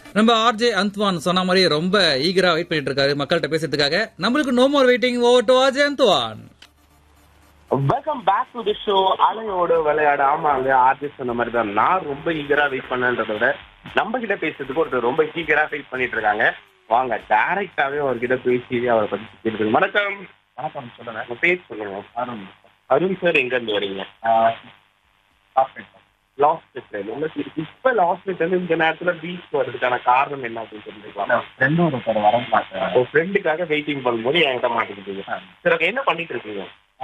நம்ம ஆர்ஜே அந்த்வான் சொன்ன மாதிரி ரொம்ப ஈகரா வெயிட் பண்ணிட்டு இருக்காரு மக்கள்கிட்ட பேசுறதுக்காக நம்மளுக்கு no more waiting over to RJ Antoine welcome back to the show அலையோடு விளையாட ஆமாங்க ஆர்டிஸ்ட் சொன்ன மாதிரி தான் நான் ரொம்ப ஈகரா வெயிட் பண்ணன்றத விட நம்ம கிட்ட பேசுறதுக்கு ஒருத்தர் ரொம்ப ஈகரா வெயிட் பண்ணிட்டு இருக்காங்க வாங்க டைரக்டாவே அவர்கிட்ட பேசி அவரை பத்தி கேட்டு வணக்கம் வணக்கம் சொல்லுங்க உங்க பேர் சொல்லுங்க அருண் அருண் சார் எங்க இருந்து வரீங்க சாப்பிட்டு லாஸ்ட் இருந்து உங்களுக்கு இப்ப லாஸ்ட் இருந்து இந்த நேரத்துல பீச் வரதுக்கான காரணம் என்ன அப்படின்னு தெரிஞ்சுக்கலாம் ஃப்ரெண்டு ஒருத்தர் வர பார்த்தேன் உங்க ஃப்ரெண்டுக்காக வெயிட்டிங் பண்ணும்போது என்கிட்ட மாட்டிக்கிட்டீங்க சரி ஓகே என்ன பண்ணிட்டு இருக்கீங்க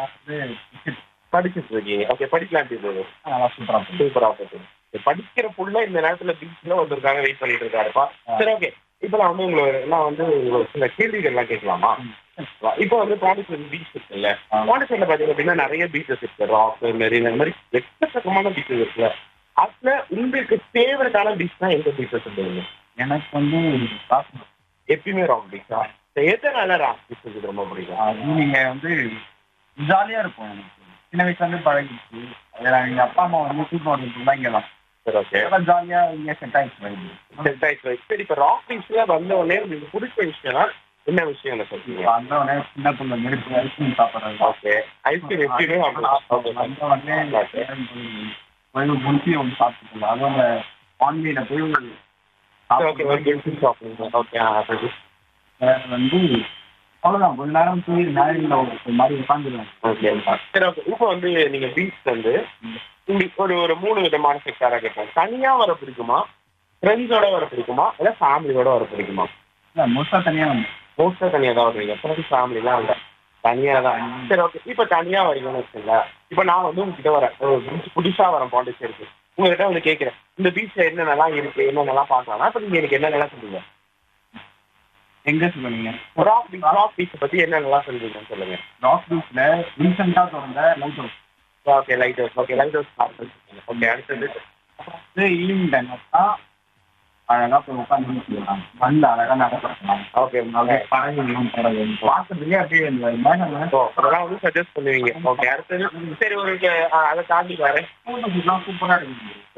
படிச்சுட்டு இருக்கீங்க ஓகே படிக்கலாம் இருக்குது நல்லா சூப்பராக சூப்பரா போகுது படிக்கிற புள்ள இந்த நேரத்துல பீச்ல வந்திருக்காங்க வெயிட் பண்ணிட்டு இருக்காருப்பா சரி ஓகே இப்போ நான் வந்து உங்களை நான் வந்து உங்களுக்கு சில கேள்விகள் எல்லாம் கேட்கலாமா இப்போ வந்து பாண்டிச்சேரி பீச் இருக்குல்ல ஆ. பாண்டிச்சேரியில பாத்தீங்க அப்படின்னா நிறைய பீச்சஸ் இருக்கு ராக் மெரின் அந்த மாதிரி எக்கச்சக்கமான பீச்சஸ் இருக்குல்ல அதுல உங்களுக்கு ஃபேவரட்டான பீச்னா எந்த பீச்சஸ் சொல்லுவீங்க எனக்கு வந்து காசு எப்பயுமே ராக் பீச்சா எதனால ராக் பீச் உங்களுக்கு ரொம்ப பிடிக்கும் நீங்க வந்து ஜாலியா இருக்கும் எனக்கு சின்ன வயசுல இருந்து பழகிடுச்சு அதுல எங்க அப்பா அம்மா வந்து கூட்டு வரதுக்கு இங்க தான் சரி ஓகே எல்லாம் ஜாலியா இங்க செட் ஆயிடுச்சு வைப்பு. சரி இப்போ ராக் பீச்ல வந்த உடனே உங்களுக்கு பிடிச்ச விஷயம்னா என்ன விஷயம் என்ன சொல்றீங்க இப்ப அந்த உடனே சின்ன பிள்ளை நெருப்பு ஐஸ்கிரீம் சாப்பிடுறது ஓகே ஐஸ்கிரீம் எப்பயுமே ஓகே அந்த உடனே போய் முன்சி ஒன்று சாப்பிட்டுக்கலாம் அதுவும் அந்த ஆன்லைன்ல போய் ஓகே ஒரு கேம்ஸ் ஷாப்பிங் ஓகே வேற வந்து அவ்வளவுதான் கொஞ்ச நேரம் போய் நேரில் ஒரு மாதிரி உட்காந்துருவேன் ஓகே சரி ஓகே இப்போ வந்து நீங்க பீச் வந்து உங்களுக்கு ஒரு ஒரு மூணு விதமான செக்டாரா கேட்பேன் தனியா வர பிடிக்குமா ஃப்ரெண்ட்ஸோட வர பிடிக்குமா இல்ல ஃபேமிலியோட வர பிடிக்குமா இல்லை மோஸ்டா தனியா வந்து மோஸ்டா தனியா தான் வருவீங்க ஃப்ரெண்ட்ஸ் ஃபேமிலிலாம் இல்ல தனியா தான் சரி ஓகே இப்போ தனியா வரீங்கன்னு வச்சுங்களேன் இப்போ நான் வந்து உங்ககிட்ட வரேன் ஒரு beach புதுசா வரேன் பாண்டிச்சேரிக்கு உங்ககிட்ட வந்து கேட்கிறேன் இந்த பீச்ல என்னென்னலாம் இருக்கு என்னென்னலாம் பார்க்கலாம்னா இப்போ நீங்க எனக்கு என்னென்னலாம் சொல்லுங்க எங்க சொல்லுவீங்க ராக் பீச் ராக் பீச் பத்தி என்னென்னலாம் சொல்லுவீங்கன்னு சொல்லுங்க ராக் பீச்ல ரீசெண்டா திறந்த lighthouse okay lighthouse okay lighthouse okay அடுத்தது வந்து ஈவினிங் டைம் தான் அழகா போய் உட்காந்து செய்யலாம் மண்ணில் அழகா நடக்கலாம் ஓகே அப்படியே பழங்கள்லாம் போறது பார்க்கறதுக்கே அப்படியே இந்த மேகம் ஓ அதெல்லாம் வந்து சஜஸ்ட் பண்ணுவீங்க ஓகே அடுத்தது சரி உங்களுக்கு அஹ், அதை தாண்டி வரேன் சூப்பரா இருக்குது